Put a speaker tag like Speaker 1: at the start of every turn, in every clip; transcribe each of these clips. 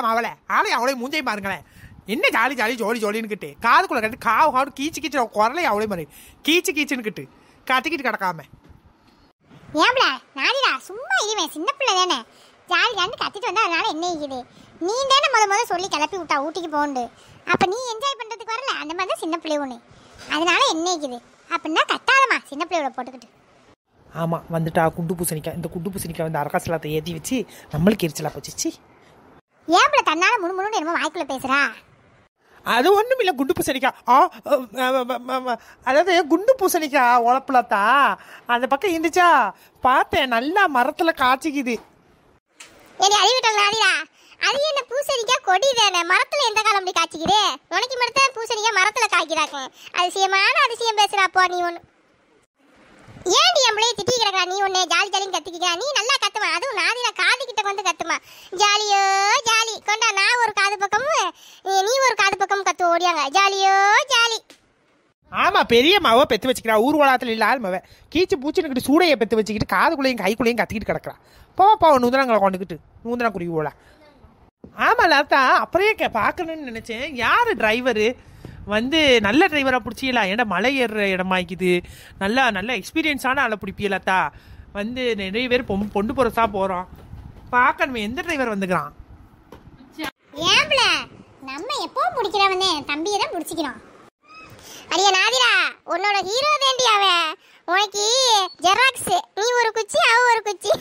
Speaker 1: பாத்தியா அவளை ஆளை அவளை மூஞ்சையும் பாருங்களேன் என்ன ஜாலி ஜாலி ஜோலி ஜோலின்னுக்கிட்டு காதுக்குள்ள கட்டி காவு காவு கீச்சு கீச்சு குரலை அவளே மாதிரி கீச்சு கீச்சுன்னுக்கிட்டு கத்திக்கிட்டு கிடக்காம
Speaker 2: ஏன்டா நாடிடா சும்மா இருவேன் சின்ன பிள்ளை தானே ஜாலி ஜாலி கத்திட்டு வந்தா அதனால என்ன இருக்குது நீ தானே முத முத சொல்லி கிளப்பி விட்டா ஊட்டிக்கு போண்டு அப்ப நீ என்ஜாய் பண்றதுக்கு வரல அந்த மாதிரி தான் சின்ன பிள்ளை ஒன்று அதனால என்ன இருக்குது அப்படின்னா கத்தாதம்மா சின்ன பிள்ளையோட போட்டுக்கிட்டு
Speaker 1: ஆமாம் வந்துட்டா குண்டு பூசணிக்காய் இந்த குண்டு பூசணிக்காய் வந்து அரக்காசலத்தை ஏற்றி வச்சு நம்மளுக்கு எரிச்சலா போச்சுச்சு
Speaker 2: ஏன் பிள்ளை தன்னால முழு முழு என்னமோ வாய்க்குள்ள பேசுறா
Speaker 1: அது ஒன்றும் இல்லை குண்டு பூசணிக்காய் ஆ அ, அ, அ, அ, அ, அதாவது குண்டு பூசணிக்காய் உழப்புலத்தா அந்த பக்கம் இருந்துச்சா பார்த்தேன் நல்லா மரத்தில் காய்ச்சிக்குது
Speaker 2: ஏடி அறிவிட்டல் நாடிடா அது என்ன பூசணிக்காய் கொடி தானே மரத்துல எந்த காலம் அப்படி காய்ச்சிக்குது உனக்கு மட்டும் பூசணிக்காய் மரத்துல காய்க்கிறாங்க அதிசயமான அதிசயம் பேசுறாப்போ நீ ஒன்று ஏன்டி என் பிள்ளைய திட்டி கிடக்கா நீ ஒன்று ஜாலி ஜாலின்னு கத்திக்கிறா நீ நல்லா கத்துமா அதுவும் நாதில காது கிட்ட வந்து கத்துமா ஜாலியோ ஜாலி கொண்டா நான் ஒரு காது பக்கமும் நீ- நீ ஒரு காது பக்கம் கத்து ஓடியாங்க ஜாலியோ ஜாலி
Speaker 1: ஆமாம் பெரிய மாவை பெற்று வச்சுக்கிறா ஊர் உலகத்தில் இல்லாத மாவை கீச்சு பூச்சினுக்கிட்டு சூடையை பெற்று வச்சுக்கிட்டு காதுக்குள்ளேயும் கைக்குள்ளேயும் கத்திக்கிட்டு கிடக்குறா போ போ நூதனங்களை கொண்டுக்கிட்டு நூதன குருவி போல ஆமாம் லாத்தா அப்படியே கே பார்க்கணும்னு நினச்சேன் யார் டிரைவரு வந்து நல்ல டிரைவராக பிடிச்சியலா ஏன்டா மலை ஏறுற இடமாக்கிது நல்லா நல்ல எக்ஸ்பீரியன்ஸான ஆளை பிடிப்பியலாத்தா வந்து நிறைய பேர் பொம் பொண்டு போகிறதா போகிறோம் பார்க்கணுமே எந்த டிரைவர் வந்துக்கிறான்
Speaker 2: ஏன் பிள்ளை நம்ம எப்போ பிடிக்கிறவனே தம்பியை தான் பிடிச்சிக்கிறோம் அடியா நாதிரா உன்னோட ஹீரோ தேண்டி அவன் உனக்கு ஜெராக்ஸ் நீ ஒரு குச்சி அவ ஒரு குச்சி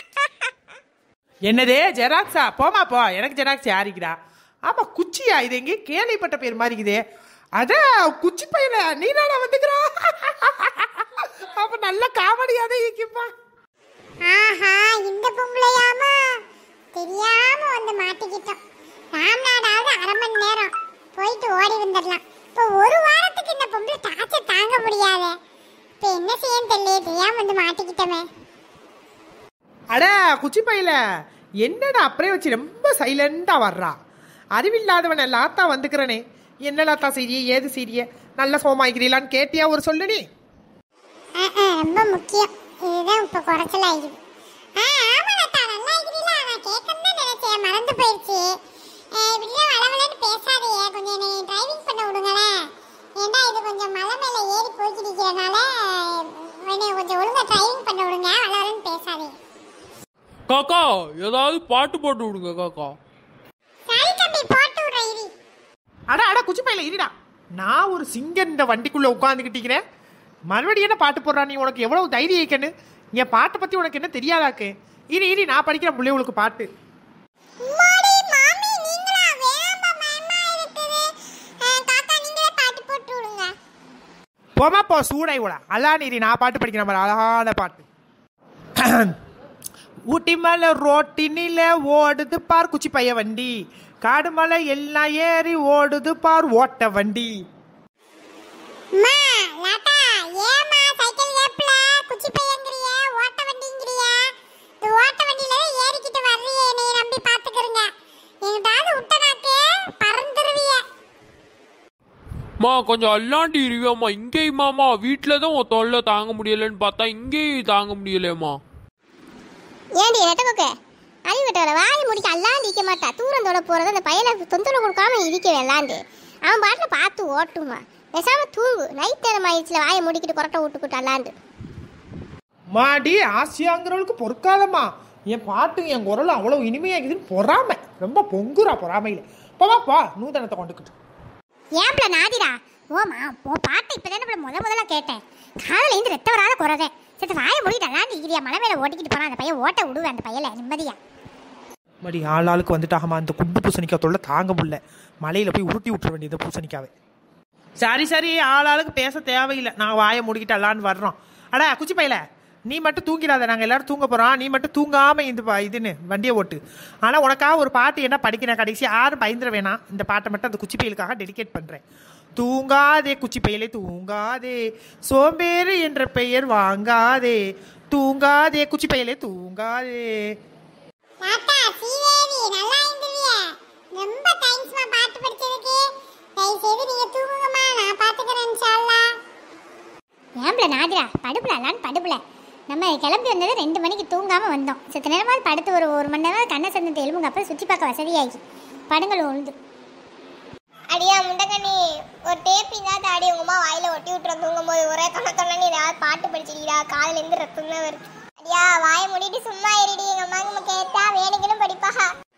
Speaker 1: என்னதே ஜெராக்ஸா போமா போ எனக்கு ஜெராக்ஸ் யாரிக்கிறா ஆமா குச்சியா இது எங்கே கேள்விப்பட்ட பேர் மாதிரி இருக்குதே அதான் குச்சி பையன நீ நானா வந்துக்கிறா அப்ப நல்ல காமெடியாதான் இருக்குப்பா
Speaker 2: ஆஹா இந்த பொம்பளையாமா தெரியாம வந்து மாட்டிக்கிட்டோம் ராம்நாடாவது அரை மணி நேரம் போயிட்டு ஓடி வந்துடலாம் இப்போ ஒரு வாரத்துக்கு இந்த பொம்பளை டார்ச்சர் தாங்க முடியாது இப்போ என்ன செய்யன்னு தெரியல தெரியாம வந்து மாட்டிக்கிட்டோமே
Speaker 1: அட குச்சி பையில என்னடா அப்படியே வச்சு ரொம்ப சைலண்டா வர்றா அறிவில்லாதவன் லாத்தா வந்துக்கிறனே என்ன லாத்தா சீரிய ஏது சீரிய நல்ல சோமாய்க்கிறீங்களான்னு கேட்டியா ஒரு சொல்லு நீ
Speaker 2: ஆ, ஆ, ரொம்ப முக்கியம் இதுதான் இப்போ குறைச்சலாயிடுது ஆ ஆமா லதா நல்லா இருக்கிறீங்களா நான் கேட்கணும் தான் நினைச்சேன் மறந்து போயிடுச்சு ஆ, இப்படிலாம் வளவலன்னு பேசாதீங்க கொஞ்சம் என்னை டிரைவிங் பண்ண விடுங்களேன் ஏன்டா இது கொஞ்சம் மலை மேலே ஏறி போய்க்கு நிற்கிறனால என்னை கொஞ்சம் ஒழுங்கா டிரைவிங் பண்ண விடுங்க வளவலன்னு பேசாதீங்க
Speaker 3: காக்கா ஏதாவது பாட்டு போட்டு விடுங்க காக்கா
Speaker 2: சரி தம்பி போட்டு விடுறேன் இரு
Speaker 1: அட அட குச்சி பையில இருடா நான் ஒரு சிங்கர் இந்த வண்டிக்குள்ள உட்காந்துக்கிட்டிக்கிறேன் மறுபடியும் என்ன பாட்டு போடுறா நீ உனக்கு எவ்வளவு தைரியம் இருக்கன்னு என் பாட்டை பத்தி உனக்கு என்ன தெரியாதாக்கு இரு இரு நான் படிக்கிற பிள்ளைகளுக்கு பாட்டு
Speaker 2: மாடி மாமி நீங்களா வேம்ப பயமா இருக்குது தாத்தா நீங்களே பாட்டு போட்டு விடுங்க
Speaker 1: போமா போ சூடை விட அதான் இரு நான் பாட்டு படிக்கிற மாதிரி அழகான பாட்டு ஊட்டி மலை ரோட்டினில ஓடுது பார் குச்சி பைய வண்டி காடு மலை எல்லாம் ஏறி ஓடுது பார் ஓட்ட வண்டி
Speaker 2: மா லாட்டா ஏமா சைக்கிள் கேப்ல குச்சி பையங்கறிய ஓட்ட வண்டிங்கறிய இந்த ஓட்ட வண்டியில தான் ஏறிக்கிட்டு வர்றியே நீ நம்பி பாத்துக்கறங்க எங்கிட்டாவது விட்டனாக்கு பறந்துருவிய
Speaker 3: மா கொஞ்சம் அல்லாண்டி இருவியாம்மா இங்கேயுமாம்மா வீட்டில் தான் உன் தொல்லை தாங்க முடியலன்னு பார்த்தா இங்கேயும் தாங்க முடியலையம்மா
Speaker 2: ஏண்டி நெட்டமுக்கு அறிவு விட்டவர வாய் முடிக்க அல்லாண்டு இருக்க மாட்டா தூரந்தோட போறது அந்த பையனை தொந்தரவு கொடுக்காம இருக்க வேண்டாண்டு அவன் பாட்டில் பார்த்து ஓட்டுமா பேசாம தூங்கு நைட் நேரம் ஆயிடுச்சுல வாயை முடிக்கிட்டு கொரட்டை விட்டுக்கிட்டு அல்லாண்டு
Speaker 1: மாடி ஆசையாங்கிறவளுக்கு பொறுக்காதம்மா என் பாட்டு என் குரல் அவ்வளவு இனிமையாக்குதுன்னு பொறாமை ரொம்ப பொங்குறா பொறாமையில போவா போ நூதனத்தை கொண்டுக்கிட்டு
Speaker 2: ஏன்ப்ல நாதிரா ஓமா உன் பாட்டை இப்பதானே முத முதல்ல கேட்டேன் காலையில இருந்து ரெத்த வராத குறதே சரி வாயை மூடிட்டு அல்லாண்டு இருக்கிறியா மலை மேல ஓட்டிக்கிட்டு போனா அந்த பையன் ஓட்ட விடுவேன் அந்த பையல நிம்மதியா
Speaker 1: மடி ஆள் ஆளுக்கு வந்துட்டாகமா அந்த குண்டு பூசணிக்காய் தொல்லை தாங்க முடியல மலையில போய் உருட்டி விட்டுற வேண்டியது பூசணிக்காவை சரி சரி ஆள் ஆளுக்கு பேச தேவையில்லை நான் வாயை மூடிக்கிட்டு அல்லான்னு வர்றோம் அடா குச்சி பையல நீ மட்டும் தூங்கிடாத நாங்கள் எல்லாரும் தூங்க போகிறோம் நீ மட்டும் தூங்காம இந்த ப- இதுன்னு வண்டியை ஓட்டு ஆனால் உனக்காக ஒரு பாட்டு என்ன படிக்கிறேன் கடைசி யாரும் பயந்துட வேணாம் இந்த பாட்டை மட்டும் அந்த குச்சி பையலுக்காக டெடிகேட் பண்ணுறேன் தூங்காதே குச்சி பையலே தூங்காதே சோம்பேறு என்ற பெயர் வாங்காதே தூங்காதே குச்சி பையலே தூங்காதே
Speaker 2: தாத்தா சீதேவி நல்லா இருந்துவிய ரொம்ப தேங்க்ஸ்மா பாட்டு படிச்சதுக்கு தயவு செய்து நீங்க தூங்குங்கம்மா நான் பாத்துக்கிறேன் இன்ஷால்லா ஏம்பல நாதிரா படுப்புல அல்லான்னு படுப்புல நம்ம கிளம்பி வந்தது ரெண்டு மணிக்கு தூங்காம வந்தோம் சித்த நேரமாவது படுத்து ஒரு ஒரு மணி நேரம் கண்ணை சந்தத்தை எலும்புங்க அப்புறம் சுற்றி பார்க்க வசதியாகி படுங்கள் உழுந்து அடியா முண்டகண்ணி ஒரு டேப்பிங் தான் தாடி உங்க அம்மா வாயில ஒட்டி விட்டுற தூங்கும் போது ஒரே தொண்ண தொண்ணு ஏதாவது பாட்டு படிச்சிருக்கீடா காதுல இருந்து ரத்தம் தான் வருது அடியா வாய மூடிட்டு சும்மா இருடி எங்க அம்மா நம்ம கேட்டா வேணுங்கன்னு படிப்பா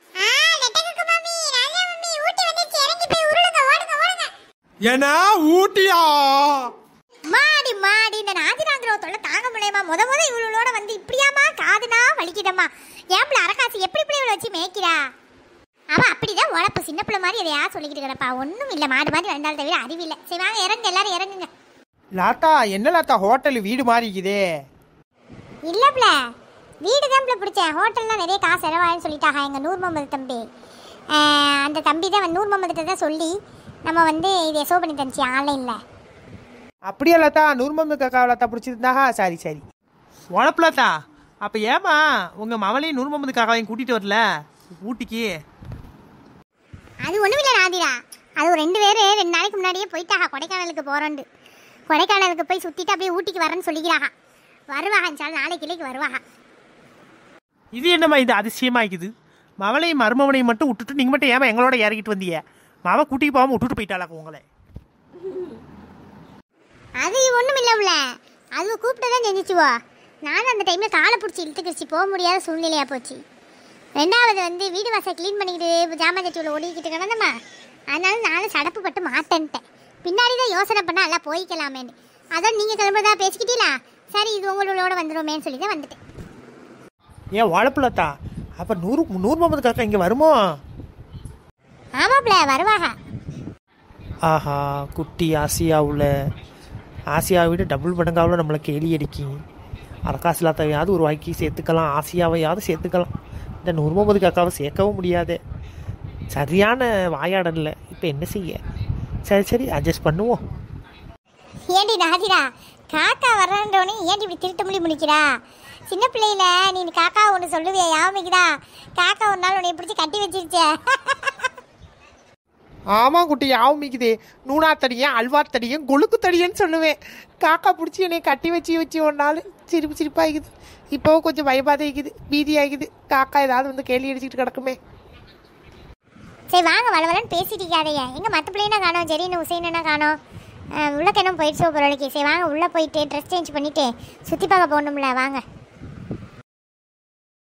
Speaker 1: ஏன்னா ஊட்டியா
Speaker 2: மாடி மாடி இந்த நாதிராங்கிற தொல்லை தாங்க முடியுமா முத முத இவளோட வந்து இப்படியாமா காதுனா வலிக்குதம்மா ஏன் அரக்காசு எப்படி இப்படி இவளை வச்சு மேய்க்கிறா அவ அப்படிதான் உழப்பு சின்ன பிள்ளை மாதிரி எதையா சொல்லிக்கிட்டு கிடப்பா ஒன்றும் இல்லை மாடு மாதிரி வந்தால் தவிர அறிவில்லை சரி வாங்க இறங்க எல்லாரும் இறங்குங்க
Speaker 1: லாத்தா என்ன லாத்தா ஹோட்டல் வீடு மாறி இருக்குதே
Speaker 2: இல்லைப்ல வீடு தான் பிடிச்சேன் ஹோட்டல்லாம் நிறைய காசு செலவாயின்னு சொல்லிட்டாங்க எங்கள் நூர் முகமது தம்பி ஆஹ் அந்த தம்பி தான் நூர் முகமதுகிட்ட தான் சொல்லி நம்ம வந்து இதை ஷோ பண்ணி தந்துச்சு ஆன்லைனில்
Speaker 1: அப்படியா லாத்தா நூறுமம்பு காக்கா லாத்தா பிடிச்சிருந்தாஹா சரி சரி உழப்பு லாத்தா அப்போ ஏமா உங்கள் மவளையும் நூறுமம்பது காக்காவையும் கூட்டிகிட்டு வரல ஊட்டிக்கு
Speaker 2: அது ஒன்றும் இல்லை ராதிரா அது ஒரு ரெண்டு பேர் ரெண்டு நாளைக்கு முன்னாடியே போயிட்டாங்க கொடைக்கானலுக்கு போகிறோண்டு கொடைக்கானலுக்கு போய் சுற்றிட்டு அப்படியே ஊட்டிக்கு வரேன்னு சொல்லிக்கிறாங்க வருவாங்க சால் நாளைக்கு கிளைக்கு வருவாங்க
Speaker 1: இது என்னம்மா இது அதிசயமாக்குது மவளையும் மருமவனையும் மட்டும் விட்டுட்டு நீங்கள் மட்டும் ஏமா எங்களோட இறங்கிட்டு வந்தீங்க மாவ கூட்டிக்கு போகாமல் விட்டுட்டு போயிட்டாளாக்க உங்களை
Speaker 2: அது ஒன்றும் இல்லைல்ல அது கூப்பிட்டு தான் செஞ்சிச்சுவோ நானும் அந்த டைமில் காலை பிடிச்சி இழுத்துக்கிச்சு போக முடியாத சூழ்நிலையாக போச்சு ரெண்டாவது வந்து வீடு வாசல் க்ளீன் பண்ணிக்கிட்டு ஜாமான் சட்டியில் ஓடிக்கிட்டு கிடந்தம்மா அதனால நானும் சடப்பு பட்டு மாட்டேன்ட்டேன் பின்னாடி தான் யோசனை பண்ண எல்லாம் போய்க்கலாமேன்னு அதான் நீங்கள் கிளம்புறதா பேசிக்கிட்டீங்களா சரி இது உங்களோட வந்துடுமேன்னு சொல்லி தான் வந்துட்டேன்
Speaker 1: ஏன் உழப்பு லாத்தா அப்போ நூறு நூறுமம்பது காக்கா இங்கே வருமோ
Speaker 2: ஆமாப்ல வருவாங்க
Speaker 1: ஆஹா குட்டி ஆசியாவில் ஆசியாவை விட டபுள் மடங்காவில் நம்மளை கேலி அடிக்கும் அரக்காசு லாத்தாவையாவது ஒரு வாய்க்கு சேர்த்துக்கலாம் ஆசியாவையாவது சேர்த்துக்கலாம் இந்த நூறுமம்பது காக்காவை சேர்க்கவும் முடியாது சரியான வாயாடல இப்போ என்ன செய்ய சரி சரி அட்ஜஸ்ட் பண்ணுவோம்
Speaker 2: ஏண்டி நாதிரா காக்கா வர்றன்றோனே ஏன்டி இப்படி திருட்டு முடி முடிக்கிறா சின்ன பிள்ளையில நீ காக்கா ஒன்று சொல்லுவியா யாமிக்குதா காக்கா ஒரு நாள் உன்னை பிடிச்சி கட்டி வச்சிருச்சே
Speaker 1: ஆமாம் குட்டி யாவும் மிக்குது நூனாத்தடியன் அல்வாத்தடியன் கொழுக்கு தடியன்னு சொல்லுவேன் காக்கா பிடிச்சி என்னை கட்டி வச்சு வச்சு ஒரு நாள் சிரிப்பு சிரிப்பாகிக்குது இப்போவும் கொஞ்சம் பயப்பாத இருக்குது பீதி ஆகிக்குது காக்கா ஏதாவது வந்து கேள்வி அடிச்சுட்டு கிடக்குமே
Speaker 2: சரி வாங்க வளவலன்னு பேசிட்டு இருக்காதையா எங்க மற்ற பிள்ளைனா காணோம் ஜெரின்னு உசைனா காணோம் உள்ள கிணம் போயிடுச்சு ஒரு சரி வாங்க உள்ளே போயிட்டு ட்ரெஸ் சேஞ்ச் பண்ணிட்டு சுற்றி பார்க்க போகணும்ல வாங்க